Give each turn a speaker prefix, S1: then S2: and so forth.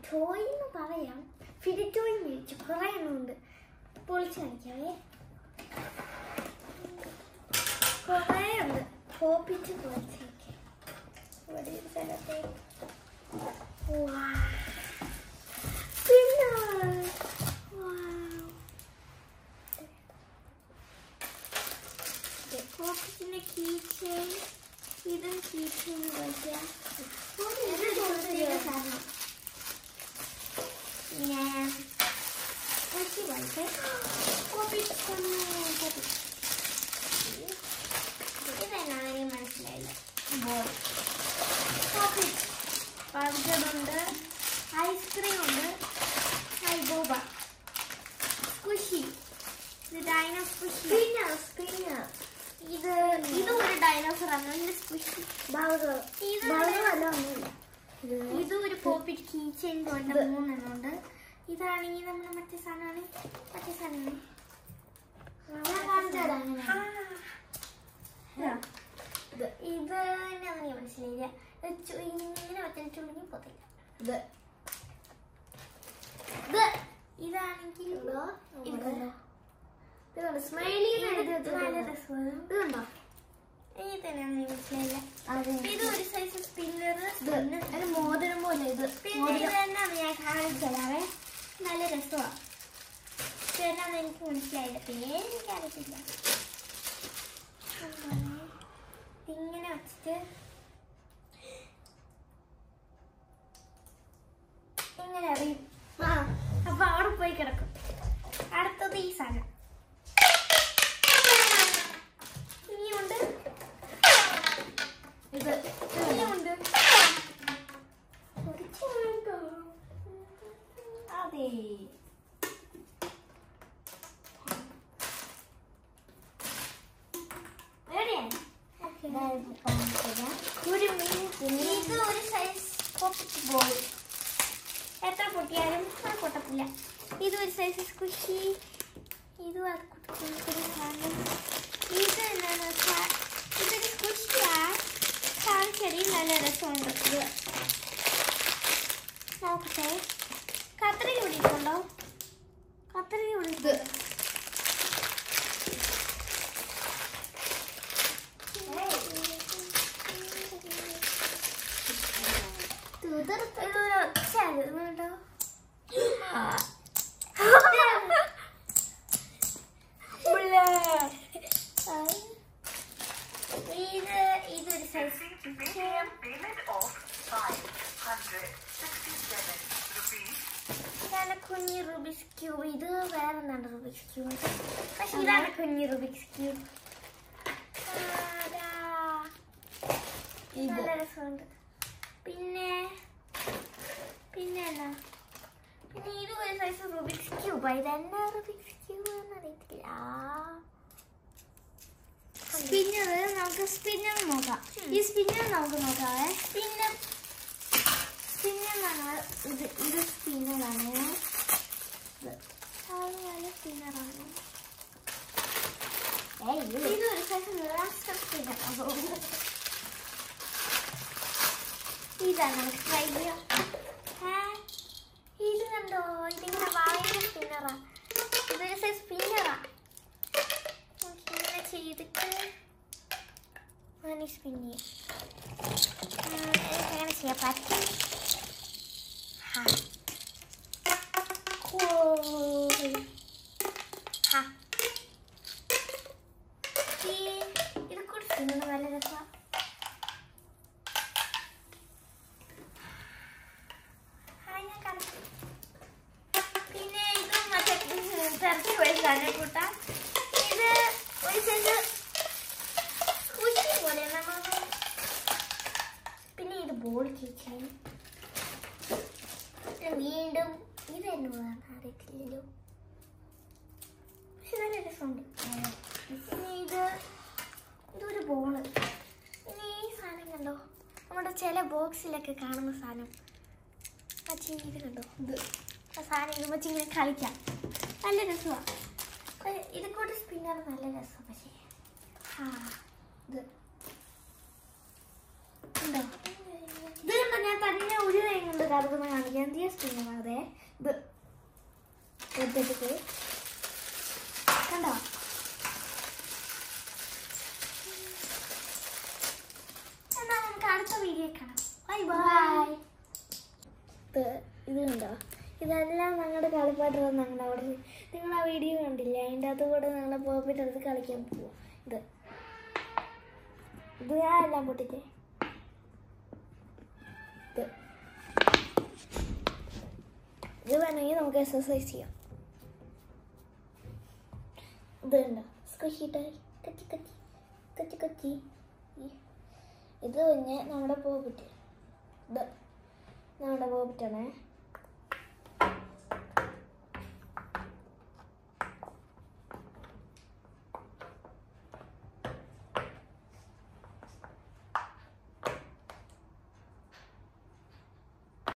S1: Toy എന്ന് പറയാം ഫിഡി toy മേടിച്ചു കുറേ എണ്ണമുണ്ട് പൊളിച്ച് കാണിക്കാവേ കുറേ ഉണ്ട് പോപ്പിച്ച് പൊളിച്ചേക്ക് ഇവിടെ ഒരു സ്ഥലത്തേക്ക് Wow. പിന്നെ wow. പോക്കറ്റിന്റെ കീ ചെയിൻ ഇതും കീ ചെയിൻ പോലെയാ സാധനം പിന്നെ കുറച്ച് പോലത്തെ ഇതെന്നാണ് മനസ്സിലായില്ല ബോൾ പോക്കറ്റ് ബർഗറുണ്ട് ഐസ്ക്രീം ഉണ്ട് ഹൈബോബ സ്കുഷി ഇത് ഡൈനോ സ്കുഷി സ്പിന്നർ സ്പിന്നർ ഇത് ഇത് ഒരു ഡൈനോസർ ആണ് ഇത് സ്കുഷി ബർഗർ ഇത് ഇത് ഒരു പോപ്പിറ്റ് കീ ചെയിൻ കൊണ്ട് മൂന്നെണ്ണം ഉണ്ട് ഇതാണെങ്കിൽ നമ്മുടെ മറ്റേ സാധനമാണ് മറ്റേ സാധനമാണ് ഇത് ഇത് എന്നാന്ന് മനസ്സിലായില്ല ഇത് ചു- ഇങ്ങനെ വെച്ചിട്ടുണ്ടെങ്കിൽ പോത്തില്ല ഇത് ഇത് ഇതാണെങ്കിൽ ഇത് കണ്ടോ സ്മൈലി നല്ല രസമാണ് ഇത് കണ്ടോ ഇതെന്നാന്ന് മനസ്സിലായില്ല ഇത് ഒരു സൈസ് സ്പിന്നർ മോതിരം പോലെ ഇത് പിന്നെ ഇത് തന്നെയാണ് ഞാൻ കാണിച്ചു തരാവേ നല്ല രസമാണ് ഇതെന്നാന്ന് എനിക്ക് മനസ്സിലായില്ല പേര് എനിക്ക് അറിയത്തില്ല എന്താണ്? ഇങ്ങനെ വെച്ചിട്ട് ഇങ്ങനെ അറിയും ആ അപ്പൊ അവിടെ പോയി കിടക്കും അടുത്തത് ഈ സാധനം ഇനിയുണ്ട് ഇത് ഇനിയുണ്ട് ഒരു ചെറുതോ. അതെ റെഡിയാണ് ഒരു ഇത് ഒരു സൈസ് പോക്കറ്റ് ബോൾ എത്ര പൊട്ടിയാലും അത് പൊട്ടത്തില്ല ഇത് ഒരു സൈസ് സ്കുഷി ഇതും അത് കുട്ടിക്കൊരു സാധനം ഇത് എന്താണെന്ന് വെച്ചാൽ ഇതൊരു സ്കുഷിയാ കാണിച്ചടി നല്ല രസമുണ്ട് ഇത് നോക്കട്ടെ കത്രിക പിടിക്കുന്നുണ്ടോ കത്രിക പിടിക്കും ഇതൊരു ഒച്ച കേട്ടോ ഇത് ഇതൊരു സൈസ്
S2: Payment of 567 rupees.
S1: ഇതാണ് കുഞ്ഞ് റൂബിക്സ് ക്യൂബ് ഇത് വേറെ എന്താണ് റൂബിക്സ് ക്യൂബ് പക്ഷെ ഇതാണ് കുഞ്ഞ് റൂബിക്സ് ക്യൂബ്
S3: ഇത്.
S1: നല്ല രസമുണ്ട് പിന്നെ പിന്നെ എന്നാ പിന്നെ ഇത് ഒരു സൈസ് റൂബിക്സ് ക്യൂബ് ഇതെന്നാ റൂബിക്സ് ക്യൂബ് എന്നറിയത്തില്ല
S3: സ്പിന്നർ നമുക്ക് സ്പിന്നർ നോക്കാം ഈ സ്പിന്നർ നമുക്ക് നോക്കാവേ
S1: സ്പിന്നർ സ്പിന്നറാണ് ഇത് ഇത് സ്പിന്നറാണ് ഇത് നല്ല സ്പിന്നറാണ് ഇത് ഒരു സൈസ് ലാസ്റ്റ് സ്പിന്നറാണ് ഇതാണ് നമുക്ക് ട്രൈ ചെയ്യാം ഏ? ഇത് കണ്ടോ ഇതിങ്ങനെ വായുന്ന സ്പിന്നറാ ഇതൊരു സൈസ് സ്പിന്നറാ ഇങ്ങനെ ചെയ്തിട്ട് ഞാൻ സ്പിൻ ചെയ്യാം എങ്ങനെ ചെയ്യാൻ പറ്റും ഹാ. Cool. ഹാ. ഈ ഇത് കൂടി തിന്നുന്നത് നല്ല രസമാണ് ഞാൻ കടക്കും പിന്നെ ഇത് മറ്റേ ചർച്ച വയസ്സാണ് കൂട്ടാം ഇത് ഒരു സെന്റ് കുശി പോലെ നമ്മൾ പിന്നെ ഇത് ബോൾ കിച്ചൺ വീണ്ടും ഇത് എന്നോടാണ് അറിയത്തില്ലല്ലോ പക്ഷെ നല്ല രസമുണ്ട് പിന്നെ ഇത് ഇതൊരു ബോള് പിന്നെ ഈ സാധനം കണ്ടോ നമ്മുടെ ചില ബോക്സിലൊക്കെ കാണുന്ന സാധനം മച്ചി ഇത് കണ്ടോ ഇത് ആ സാധനം ഇത് വെച്ച് ഇങ്ങനെ കളിക്കാം നല്ല രസമാണ് ഇത് കൂടെ സ്പിന്നർ നല്ല രസം പക്ഷേ ആ ഇത് ഉണ്ടോ ഇത് കണ്ടോ
S3: ഞാൻ തന്നെ ഒരു കൈ കൊണ്ട് കറക്കുന്ന കാണിക്കാൻ തീയ സ്പിന്നർ അതെ ഇത് എടുത്തിട്ട് കണ്ടോ എന്നാ നമുക്ക് അടുത്ത വീഡിയോ കാണാം ബൈ ബൈ ഇത് കണ്ടോ ഇതെല്ലാം ഞങ്ങളുടെ കളിപ്പാട്ടം ഞങ്ങളുടെ അവിടെ നിങ്ങൾ ആ വീഡിയോ കണ്ടില്ലേ അതിൻ്റെ അകത്ത് കൂടെ ഞങ്ങളെ പോപ്പിട്ട് എടുത്ത് കളിക്കാൻ പോവാം ഇത് ഇത് ഞാൻ എല്ലാം പൊട്ടിച്ചേ ഇത് ഇത് വേണമെങ്കിൽ നമുക്ക് എക്സസൈസ് ചെയ്യാം ഇത് കണ്ടോ സ്ക്വിഷിട്ടായി കച്ചി കച്ചി കച്ചി കച്ചി ഈ. ഇത് കഴിഞ്ഞ് നമ്മുടെ പോപ്പിട്ട് ഇത് നമ്മുടെ പോപ്പിട്ടാണേ